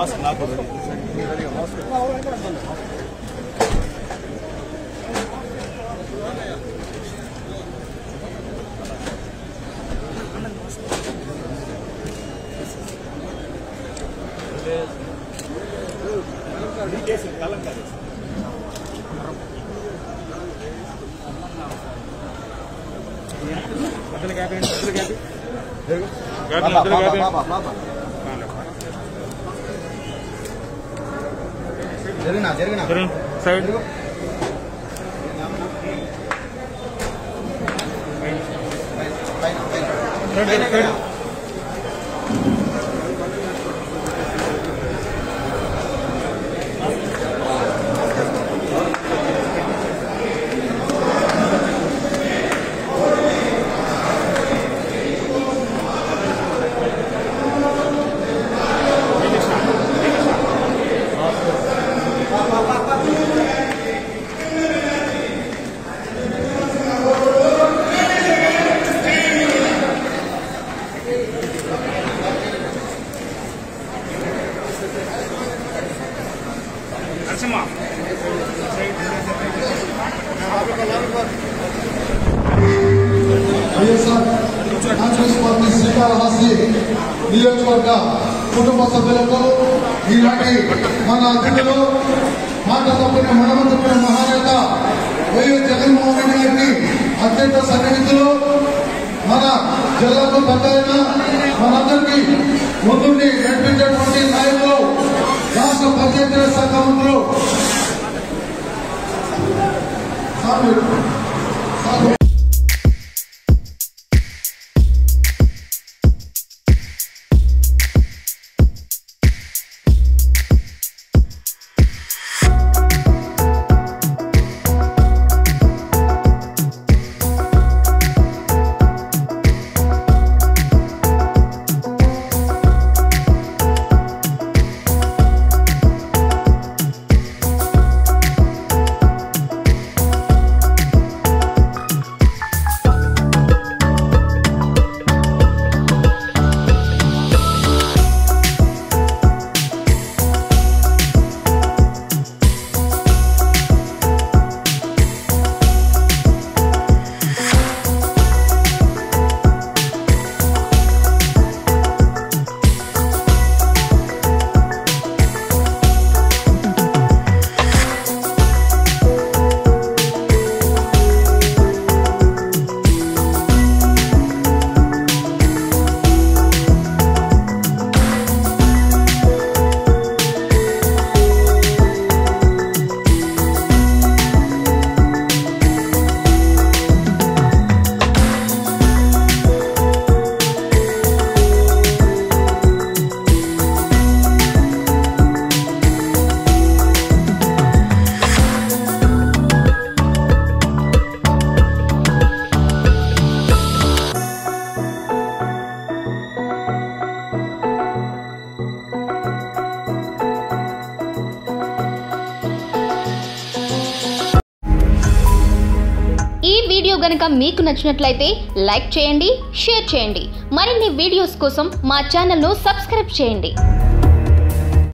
Mask నాకు జరిగినా జరిగినా సైడ్ పైన పైన side side Narasimha YSR Congress party Srikalahasti నియోజకవర్గ కుటుంబ సభ్యులకు ఈనాటి మన అతిథులు మాట తప్పిన మనమ తప్పిన మహానేత వైఎస్ జగన్మోహన్ రెడ్డి గారిని అత్యంత సన్నిహితులు మన జిల్లాకు పెద్దయిన మనందరికీ ముందుండి నడిపించేటువంటి నాయకులు రాష్ట్ర పంచాయతీరాజ్ శాఖ మంత్రులు సార్ మీరు. సార్ ఈ వీడియో గనుక మీకు నచ్చినట్లయితే లైక్ చేయండి షేర్ చేయండి మరిన్ని వీడియోస్ కోసం మా ఛానల్ను సబ్స్క్రైబ్ చేయండి